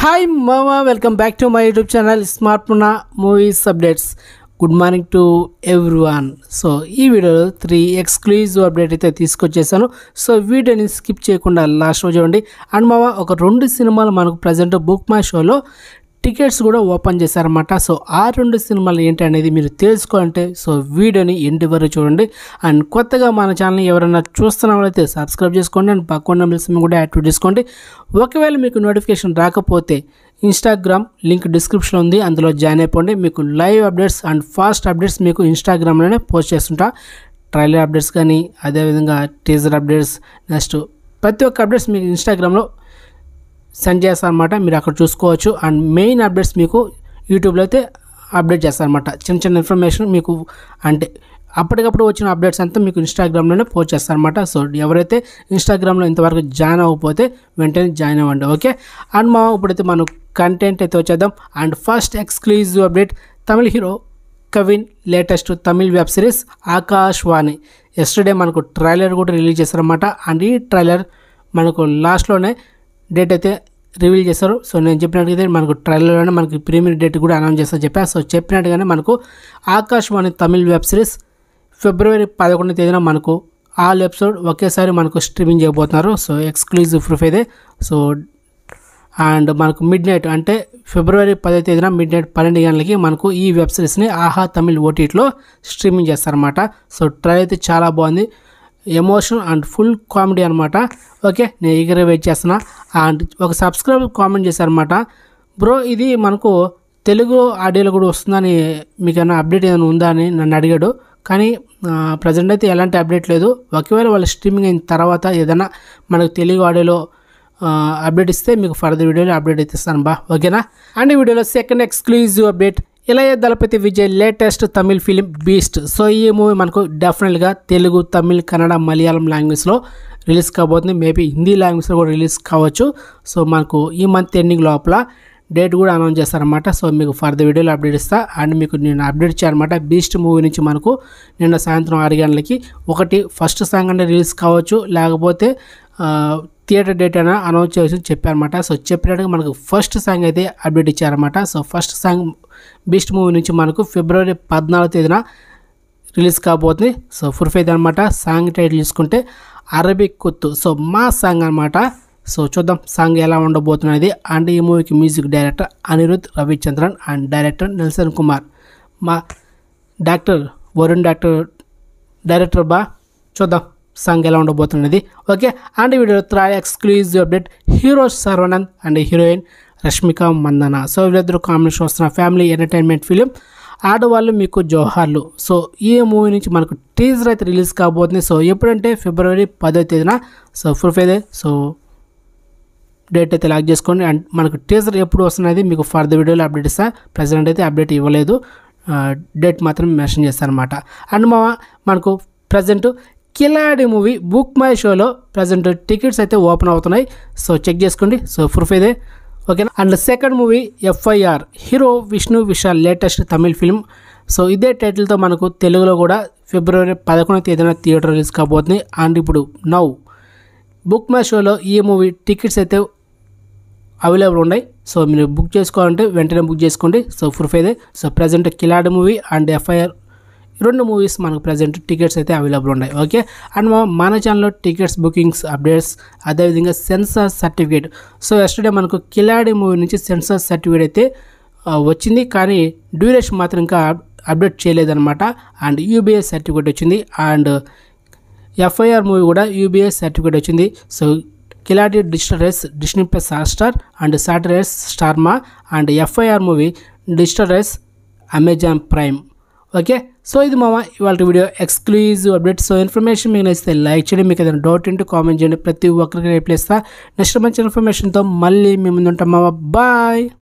hi మామా welcome back to my YouTube channel smart Munna movies updates good morning to everyone so ఈ వీడియోలో three exclusive update అయితే తీసుకొచ్చేసాను so వీడియోని స్కిప్ చేయకుండా లాస్ట్ రోజు చూడండి అండ్ మామ ఒక రెండు సినిమాలు మనకు ప్రజెంట్ బుక్ మై షోలో టికెట్స్ కూడా ఓపెన్ చేశారన్నమాట సో ఆ రెండు సినిమాలు ఏంటి అనేది మీరు తెలుసుకోవాలంటే సో వీడియోని ఎండి వరకు చూడండి అండ్ కొత్తగా మన ఛానల్ని ఎవరైనా చూస్తున్న వాళ్ళైతే సబ్స్క్రైబ్ చేసుకోండి అండ్ పక్కన బెల్స్ కూడా యాక్టివ్ చేసుకోండి ఒకవేళ మీకు నోటిఫికేషన్ రాకపోతే ఇన్స్టాగ్రామ్ లింక్ డిస్క్రిప్షన్ ఉంది అందులో జాయిన్ అయిపోండి మీకు live updates and fast updates మీకు ఇన్స్టాగ్రామ్లోనే పోస్ట్ చేస్తుంటా ట్రైలర్ అప్డేట్స్ కానీ అదేవిధంగా టీజర్ అప్డేట్స్ నెక్స్ట్ ప్రతి ఒక్క అప్డేట్స్ మీకు ఇన్స్టాగ్రామ్లో సెండ్ చేస్తారనమాట మీరు అక్కడ చూసుకోవచ్చు అండ్ మెయిన్ అప్డేట్స్ మీకు యూట్యూబ్లో అయితే అప్డేట్ చేస్తారనమాట చిన్న చిన్న ఇన్ఫర్మేషన్ మీకు అంటే అప్పటికప్పుడు వచ్చిన అప్డేట్స్ అంతా మీకు ఇన్స్టాగ్రామ్లోనే పోస్ట్ చేస్తారనమాట సో ఎవరైతే ఇన్స్టాగ్రామ్లో ఇంతవరకు జాయిన్ అవ్వకపోతే వెంటనే జాయిన్ అవ్వండి ఓకే అండ్ మా ఇప్పుడైతే మనం కంటెంట్ అయితే వచ్చేద్దాం and first exclusive update Tamil hero Kavin latest Tamil web series Aakashavaani yesterday మనకు ట్రైలర్ కూడా రిలీజ్ చేశారన్నమాట అండ్ ఈ ట్రైలర్ మనకు లాస్ట్లోనే డేట్ అయితే రివీల్ చేశారు సో నేను చెప్పినట్టుగా మనకు ట్రైలర్లోనే మనకి ప్రీమియర్ డేట్ కూడా అనౌన్స్ చేస్తా చెప్పా సో చెప్పినట్టుగానే మనకు ఆకాశవాణి తమిళ్ వెబ్ సిరీస్ ఫిబ్రవరి పదకొండవ తేదీన మనకు ఆల్ ఎపిసోడ్ ఒకేసారి మనకు స్ట్రీమింగ్ చేయబోతున్నారు సో ఎక్స్క్లూజివ్ ప్రూఫ్ అయితే సో అండ్ మనకు మిడ్ నైట్ అంటే ఫిబ్రవరి పదో తేదీన మిడ్ నైట్ పన్నెండు గంటలకి మనకు ఈ వెబ్ సిరీస్ని ఆహా తమిళ్ ఓటీటీలో స్ట్రీమింగ్ చేస్తారన్నమాట సో ట్రై అయితే చాలా బాగుంది ఎమోషన్ అండ్ ఫుల్ కామెడీ అనమాట ఓకే నేను ఈగర్ వెయిట్ చేస్తున్నా అండ్ ఒక సబ్స్క్రైబర్ కామెంట్ చేశారనమాట బ్రో ఇది మనకు తెలుగు ఆడియోలో కూడా వస్తుందని మీకు ఏమైనా అప్డేట్ ఏమైనా ఉందా అని నన్ను అడిగాడు కానీ ప్రజెంట్ అయితే ఎలాంటి అప్డేట్ లేదు ఒకవేళ వాళ్ళ స్ట్రీమింగ్ అయిన తర్వాత ఏదైనా మనకు తెలుగు ఆడియోలో అప్డేట్ ఇస్తే మీకు ఫర్దర్ వీడియోలో అప్డేట్ అయితే ఇస్తాను బా ఓకేనా అండ్ ఈ వీడియోలో second exclusive update Ilaya Thalapathy Vijay latest Tamil film Beast so ఈ మూవీ మనకు డెఫినెట్గా తెలుగు తమిళ్ కన్నడ మలయాళం లాంగ్వేజ్లో రిలీజ్ కాబోతుంది మేబీ హిందీ లాంగ్వేజ్లో కూడా రిలీజ్ కావచ్చు సో మనకు ఈ మంత్ ఎండింగ్ లోపల డేట్ కూడా అనౌన్స్ చేస్తారనమాట సో మీకు ఫర్దర్ వీడియోలో అప్డేట్ ఇస్తా అండ్ మీకు నేను అప్డేట్ చేయాలన్నమాట బీస్ట్ మూవీ నుంచి మనకు నిన్న సాయంత్రం ఆరు గంటలకి ఒకటి ఫస్ట్ సాంగ్ అంటే రిలీజ్ కావచ్చు లేకపోతే థియేటర్ డేట్ అయినా అనౌన్స్ చేసి చెప్పారన్నమాట సో చెప్పినట్టుగా మనకు ఫస్ట్ సాంగ్ అయితే అప్డేట్ ఇచ్చారన్నమాట so first song Beast movie నుంచి మనకు ఫిబ్రవరి పద్నాలుగు తేదీన రిలీజ్ కాబోతుంది సో ఫుల్ ఫైత్ అనమాట సాంగ్ టైటిల్ చూసుకుంటే అరబిక్ కుత్తు సో మా సాంగ్ అనమాట సో చూద్దాం సాంగ్ ఎలా ఉండబోతున్నది అండ్ ఈ మూవీకి music director Anirudh Ravichandran and director Nelson Kumar మా డాక్టర్ వరుణ్ డాక్టర్ డైరెక్టర్ బా చూద్దాం సాంగ్ ఎలా ఉండబోతున్నది okay and video third exclusive update hero Sharwanand and heroine Rashmika Mandanna so వీళ్ళిద్దరు కాంబినేషన్ వస్తున్న ఫ్యామిలీ ఎంటర్టైన్మెంట్ ఫిలిం ఆడవాళ్ళు మీకు జోహార్లు సో ఈ మూవీ నుంచి మనకు టీజర్ అయితే రిలీజ్ కాబోతుంది సో ఎప్పుడంటే ఫిబ్రవరి పదో తేదీన సో ఫుల్ ఫైదే సో డేట్ అయితే లాక్ చేసుకోండి అండ్ మనకు టీజర్ ఎప్పుడు వస్తున్నది మీకు ఫర్దర్ వీడియోలో అప్డేట్ ఇస్తా ప్రజెంట్ అయితే అప్డేట్ ఇవ్వలేదు డేట్ మాత్రం మెన్షన్ చేస్తారనమాట అండ్ మా మనకు present Khiladi movie book my షోలో ప్రజెంట్ టికెట్స్ అయితే ఓపెన్ అవుతున్నాయి సో చెక్ చేసుకోండి సో ప్రూఫ్ ఇదే ఓకేనా and second movie FIR hero Vishnu Vishal latest Tamil film so ఇదే టైటిల్తో మనకు తెలుగులో కూడా ఫిబ్రవరి పదకొండవ తేదీన థియేటర్ రిలీజ్ కాబోతుంది అండ్ ఇప్పుడు నౌ బుక్ మై షోలో ఈ మూవీ టికెట్స్ అయితే అవైలబుల్ ఉన్నాయి సో మీరు బుక్ చేసుకోవాలంటే వెంటనే బుక్ చేసుకోండి సో ప్రూఫ్ అయితే so present Khiladi movie and FIR రెండు మూవీస్ మనకు ప్రజెంట్ టికెట్స్ అయితే అవైలబుల్ ఉన్నాయి ఓకే అండ్ మన ఛానల్లో టికెట్స్ బుకింగ్స్ అప్డేట్స్ అదేవిధంగా సెన్సార్ సర్టిఫికేట్ సో ఎస్టర్డే మనకు కిలాడి మూవీ నుంచి సెన్సార్ సర్టిఫికేట్ అయితే వచ్చింది కానీ డ్యూరేషన్ మాత్రం ఇంకా అప్డేట్ చేయలేదన్నమాట అండ్ యూబీఎస్ సర్టిఫికేట్ వచ్చింది అండ్ ఎఫ్ఐఆర్ మూవీ కూడా యూబీఎస్ సర్టిఫికేట్ వచ్చింది so Khiladi digital rights Disney plus star and Saturdays Star Maa and FIR movie digital rights Amazon prime okay so ఇది మామ ఇవాళ video exclusive update so information మీకు నచ్చితే like చేయండి మీకు ఏదైనా డౌట్ ఉంటే కామెంట్ చేయండి ప్రతి ఒక్కరికి రిప్లై ఇస్తా నెక్స్ట్ మంచి ఇన్ఫర్మేషన్తో మళ్ళీ మీ ముందు ఉంటాం మామ బాయ్